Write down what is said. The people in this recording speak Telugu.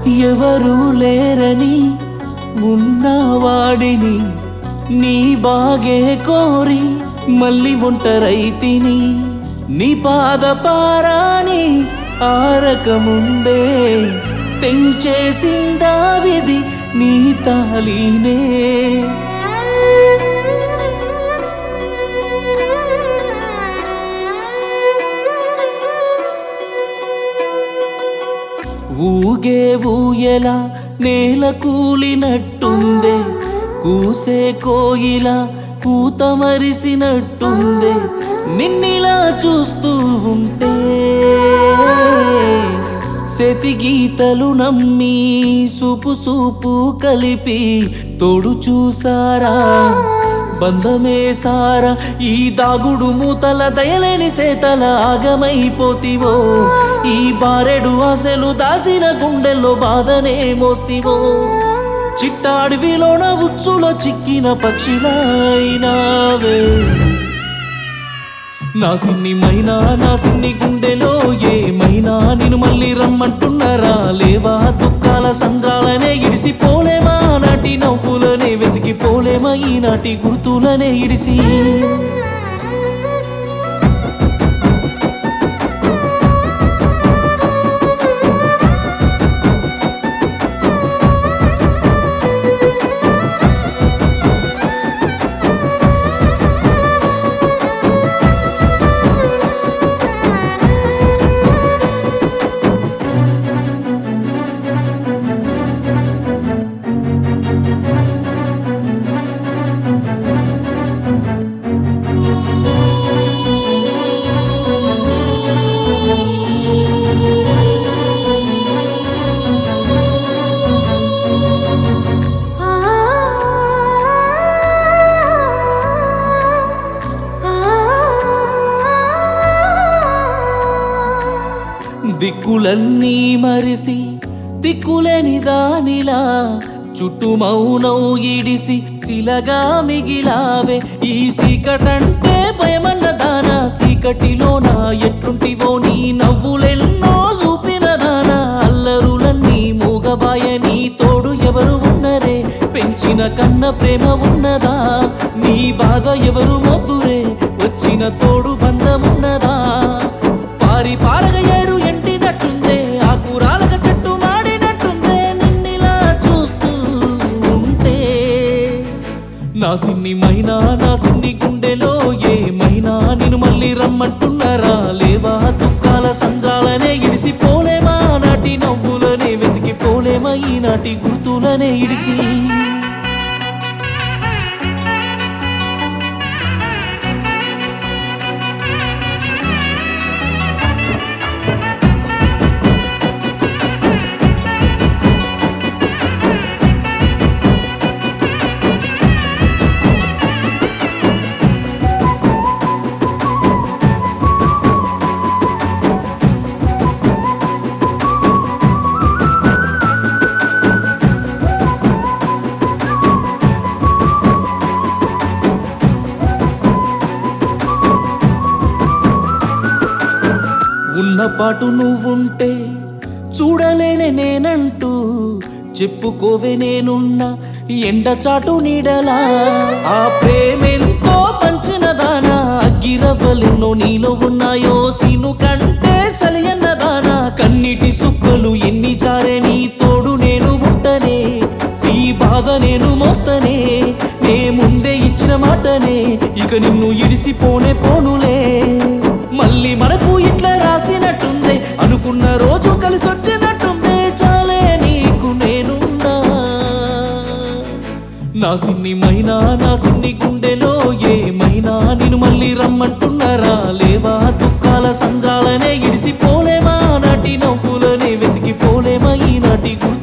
ఎవరు లేరని ఉన్నవాడిని నీ బాగే కోరి మళ్ళీ ఒంటరైతిని నీ పాద పారాని ఆరకముందే తెంచేసిందా విధి నీ తాళీనే ఊగే ఊయల నేల కూలినట్టుందే కూసే కోయిల కూత మరిసినట్టుందే నిన్నిలా చూస్తూ ఉంటే శతి గీతలు నమ్మి సూపు సూపు కలిపి తోడు చూసారా బంధమే సారా ఈ దాగుడు మూతల దయలేని సేతల ఆగమైపోతివో ఈ బారెడు ఆశలు దాసిన గుండెల్లో బాధనే మోస్తివో చిట్టాడివిలోన ఉచ్చులో చిక్కిన పక్షిలాయినావే నా సిన్ని మైనా నా సిన్ని గుండెలో ఏమైనా నేను మళ్ళీ రమ్మంటున్నారా లేవా దుఃఖాల సంద్రాలనే ఇడిసి పోలేమా నాటి నవ్వులనే వెతికి పోలేమా ఈనాటి గుర్తులనే ఇడిసి దిక్కులన్నీ మరిసి దిక్కులేని దానిలా చుట్టూ మౌనం ఇడిసి శిలగా మిగిలావే ఈ సీకటంటే భయమన్న దానా సీకటిలో నా ఎట్లుంటివో నీ నవ్వులెన్నో చూపిన దానా అల్లరులన్నీ మూగబాయ నీ తోడు ఎవరు ఉన్నరే పెంచిన కన్న ప్రేమ ఉన్నదా నీ బాధ ఎవరు మోతురే వచ్చిన తోడు బంధమున్నదా పారి పారగ ఏరు ఎండినట్టుందే ఆ కూరాలక చెట్టు మాడినట్టుందే నిన్నిలా చూస్తూ ఉంటే నా సిన్ని మైనా నా సిన్ని గుండెలో ఏమైనా నేను మళ్ళీ రమ్మంటున్నారా లేవా దుఃఖాల సంద్రాలనే ఇడిసి పోలేమా నాటి నవ్వులనే వెతికి పోలేమా ఈనాటి గుర్తులనే ఇడిసి ఉన్న పాటు నువ్వుంటే చూడలేనే నేనంటూ చెప్పుకోవే నేనున్నా ఎండ చాటు నీడలా ఆ ప్రేమెంతో పంచిన దానా అగ్గిరవ్వలెన్నో నీలో ఉన్నాయో సీను కంటే సలియన్న దానా కన్నిటి సుక్కలు ఎన్ని చారే నీ తోడు నేను ఉంటనే నీ బాధ నేను మోస్తనే నే ముందే ఇచ్చిన మాటనే ఇక నిన్ను ఇడిసిపోనే పోనులే మళ్ళీ మనకు ఇట్లా రాసినట్టుందే అనుకున్న రోజు కలిసి వచ్చినట్టుందే చాలే నీకు నేనున్నా నా సిన్ని మైనా నా సిన్ని గుండెలో ఏమైనా నేను మళ్ళీ రమ్మంటున్నారా లేవా దుఃఖాల సంద్రాలనే ఇడిసి పోలేమా నాటి నవ్వులనే వెతికి పోలేమా ఈనాటి గుర్తు